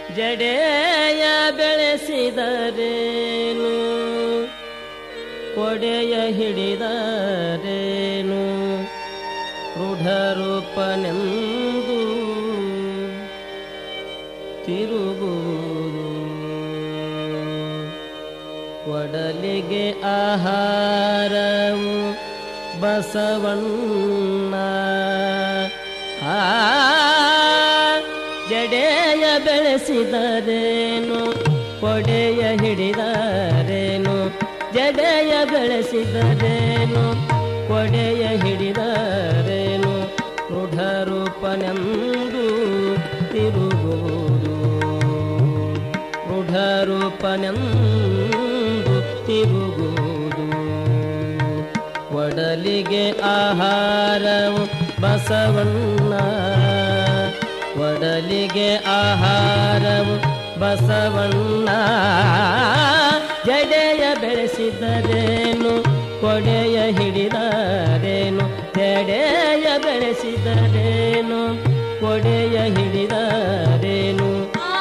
ಜಡೆಯ ಬೆಳೆಸಿದರೇನು ಕೊಡೆಯ ಹಿಡಿದರೇನು ರೂಢರೂಪನೆಂದು ತಿರುಗುವುದು ಒಡಲಿಗೆ ಆಹಾರವು ಬಸವಣ್ಣ ಆ ಜಡೆಯ ಬೆಳೆಸಿದರೇನು ಕೊಡೆಯ ಹಿಡಿದರೇನು ಜಡೆಯ ಬೆಳೆಸಿದರೇನು ಕೊಡೆಯ ಹಿಡಿದರೇನು ರೂಢರೂಪನೆಂದು ತಿರುಗುವುದು ರೂಢರೂಪನೆಂದು ತಿರುಗುವುದು ಒಡಲಿಗೆ ಆಹಾರವು ಬಸವಣ್ಣ ಒಡಲಿಗೆ ಆಹಾರವು ಬಸವಣ್ಣ ಜಡೆಯ ಬೆಳೆಸಿದರೇನು ಕೊಡೆಯ ಹಿಡಿದರೇನು ಜಡೆಯ ಬೆಳೆಸಿದರೇನು ಕೊಡೆಯ ಹಿಡಿದರೇನು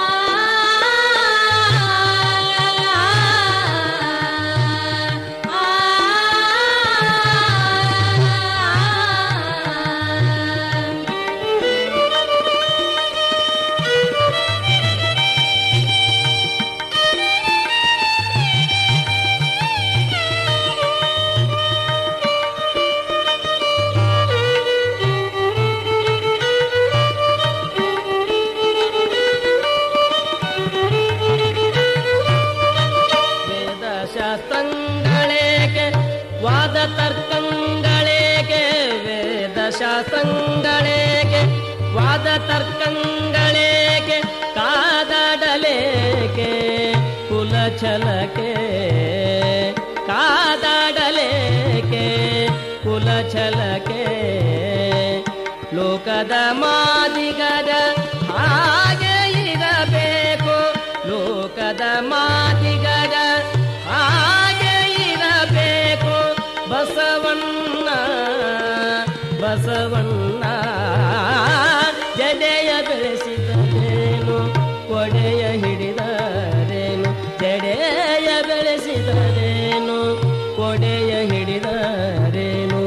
ವೇದಶಾಸ್ತ್ರಗಳೇಕೆ ವಾದ ತರ್ಕಗಳೇಕೆ ವೇದಶಾಸ್ತ್ರಗಳೇಕೆ ವಾದ ತರ್ಕಗಳೇಕೆ ಕಾದಾಡಲೇಕೆ ಕುಲಛಲಕೆ ಕಾದಾಡಲೇಕೆ ಕುಲಛಲಕೆ ಲೋಕದ ಮಾದಿಗರ ಹಾಗೆ ಇರಬೇಕು ಲೋಕದ ಮಾದಿಗರ ಹಾಗೆ ಇರಬೇಕು ಬಸವಣ್ಣ ಬಸವಣ್ಣ ಜಡೆಯ ಬೆಳೆಸಿದರೇನು ಕೊಡೆಯ ಹಿಡಿದರೇನು ಜಡೆಯ ಬೆಳೆಸಿದರೇನು ಕೊಡೆಯ ಹಿಡಿದರೇನು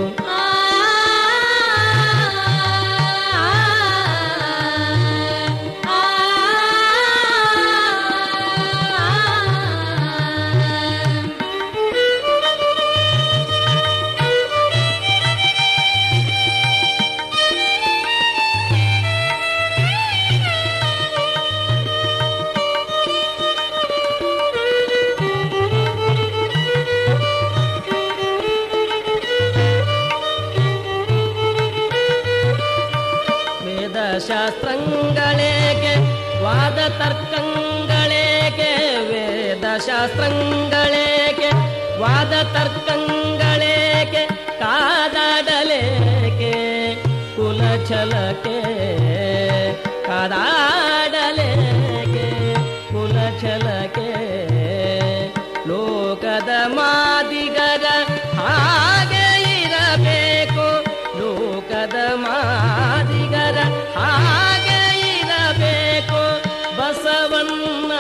ವೇದಶಾಸ್ತ್ರಗಳೇಕೆ ವಾದ ತರ್ಕಗಳೇಕೆ ವೇದಶಾಸ್ತ್ರಗಳೇಕೆ ವಾದ ತರ್ಕಗಳೇಕೆ ಕಾದಾಡಲೇಕೆ ಕುಲಛಲಕೆ ಕಾದಾಡಲೇಕೆ ಕುಲಛಲಕೆ ಲೋಕದ ಮಾದಿಗರ ಹಾಗೆ ಇರಬೇಕು ಲೋಕದ ಮಾದಿಗರ ಹಾಗೆ ಇರಬೇಕು ಬಸವಣ್ಣ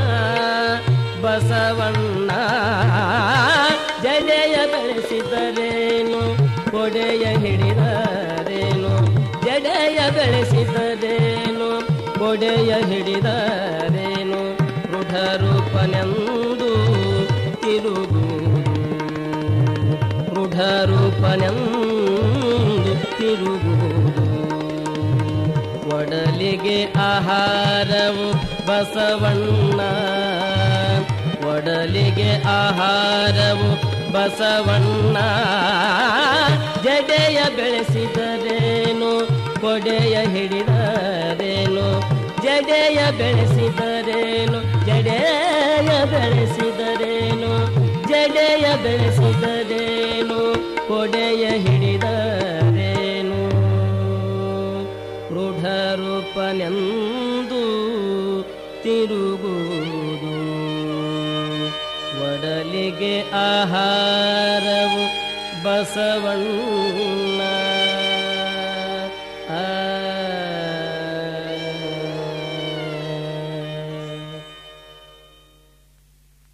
ಬಸವಣ್ಣ ಜಡೆಯ ಬೆಳೆಸಿದರೇನು ಕೊಡೆಯ ಹಿಡಿದರೇನು ಜಡೆಯ ಬೆಳೆಸಿದರೇನು ಕೊಡೆಯ ಹಿಡಿದರೇನು ರೂಢರೂಪನೆಂದು ತಿರುಗುವುದು ರೂಢರೂಪನೆಂದು ತಿರುಗುವುದು ಒಡಲಿಗೆ ಆಹಾರವು ಬಸವಣ್ಣ ಒಡಲಿಗೆ ಆಹಾರವು ಬಸವಣ್ಣ ಜಡೆಯ ಬೆಳೆಸಿದರೇನು ಕೊಡೆಯ ಹಿಡಿದರೇನು ಜಡೆಯ ಬೆಳೆಸಿದರೇನು ಜಡೆಯ ಬೆಳೆಸಿದರೇನು ಜಡೆಯ ಬೆಳೆಸಿದರೇನು ಕೊಡೆಯ ಹಿಡಿದರೇನು ರೂಢರೂಪನೆಂದು ತಿರುಗುವುದು ಒಡಲಿಗೆ ಆಹಾರವು ಬಸವಣ್ಣ